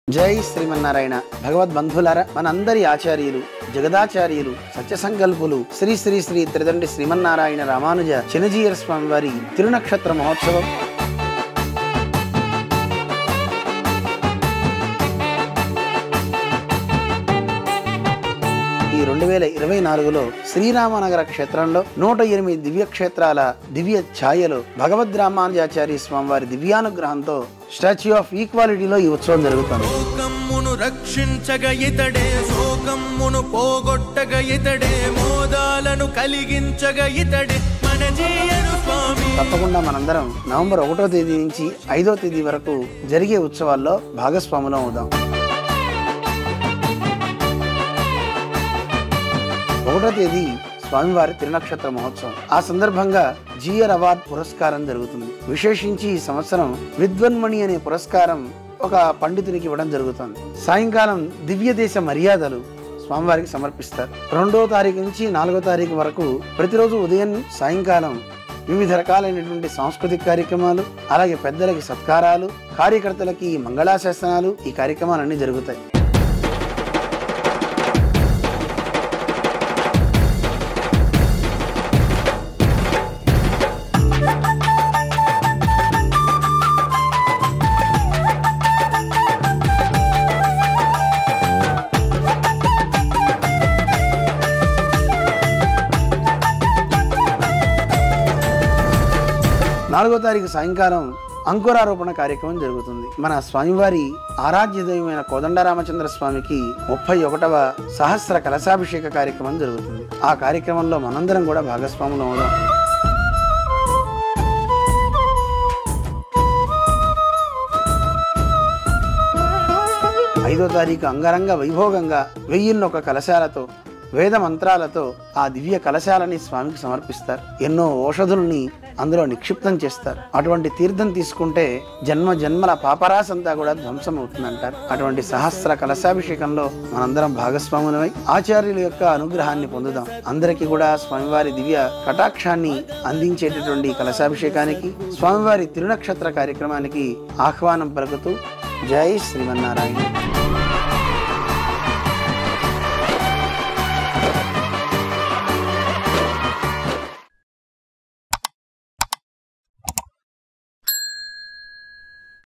జై శ్రీమన్నారాయణ భగవద్ బంధులారా మనందరి ఆచార్యులు జగదాచార్యులు సత్య సంకల్పులు శ్రీ శ్రీ శ్రీ త్రిదండి శ్రీమన్నారాయణ రామానుజ చినజీయర స్వామి వారి తిరునక్షత్ర మహోత్సవం ఈ రెండు వేల ఇరవై నాలుగులో శ్రీరామనగర క్షేత్రంలో నూట ఎనిమిది దివ్య క్షేత్రాల దివ్య ఛాయలో భగవద్ రామానుజాచార్య స్వామి వారి దివ్యానుగ్రహంతో స్టాచ్యూ ఆఫ్ ఈక్వాలిటీలో ఈ ఉత్సవం జరుగుతుంది లోకమ్మును రక్షించగ ఇతడే శోకమ్మును పోగొట్టగ ఇతడే మోదాలను కలిగించగ ఇతడే మన జీయను స్వామి తప్పకుండా మనందరం నవంబర్ ఒకటో తేదీ నుంచి ఐదో తేదీ వరకు జరిగే ఉత్సవాల్లో భాగస్వాములం అవుదాం ఒకటో తేదీ స్వామివారి తిరునక్షత్ర మహోత్సవం ఆ సందర్భంగా జిఆర్ అవార్డ్ పురస్కారం జరుగుతుంది విశేషించి ఈ సంవత్సరం విద్వన్మణి అనే పురస్కారం ఒక పండితునికి ఇవ్వడం జరుగుతుంది సాయంకాలం దివ్య దేశ మర్యాదలు స్వామివారికి సమర్పిస్తారు రెండో తారీఖు నుంచి నాలుగో తారీఖు వరకు ప్రతిరోజు ఉదయం సాయంకాలం వివిధ రకాలైనటువంటి సాంస్కృతిక కార్యక్రమాలు అలాగే పెద్దలకి సత్కారాలు కార్యకర్తలకి మంగళాశాసనాలు ఈ కార్యక్రమాలన్నీ జరుగుతాయి నాలుగో తారీఖు సాయంకాలం అంకురారోపణ కార్యక్రమం జరుగుతుంది మన స్వామివారి ఆరాధ్య దైవమైన కోదండరామచంద్ర స్వామికి ముప్పై ఒకటవ సహస్ర కలశాభిషేక కార్యక్రమం జరుగుతుంది ఆ కార్యక్రమంలో మనందరం కూడా భాగస్వాములు అవుదాం ఐదో తారీఖు అంగరంగ వైభోగంగా వెయ్యిన్నొక కలశాలతో వేద మంత్రాలతో ఆ దివ్య కలశాలని స్వామికి సమర్పిస్తారు ఎన్నో ఔషధుల్ని అందులో నిక్షిప్తం చేస్తారు అటువంటి తీర్థం తీసుకుంటే జన్మ జన్మల పాపరాసంతా కూడా ధ్వంసం అవుతుందంటారు అటువంటి సహస్ర కలశాభిషేకంలో మనందరం భాగస్వాములమై ఆచార్యుల యొక్క అనుగ్రహాన్ని పొందుదాం అందరికీ కూడా స్వామివారి దివ్య కటాక్షాన్ని అందించేటటువంటి కలశాభిషేకానికి స్వామివారి తిరునక్షత్ర కార్యక్రమానికి ఆహ్వానం పలుకుతూ జై శ్రీమన్నారాయణ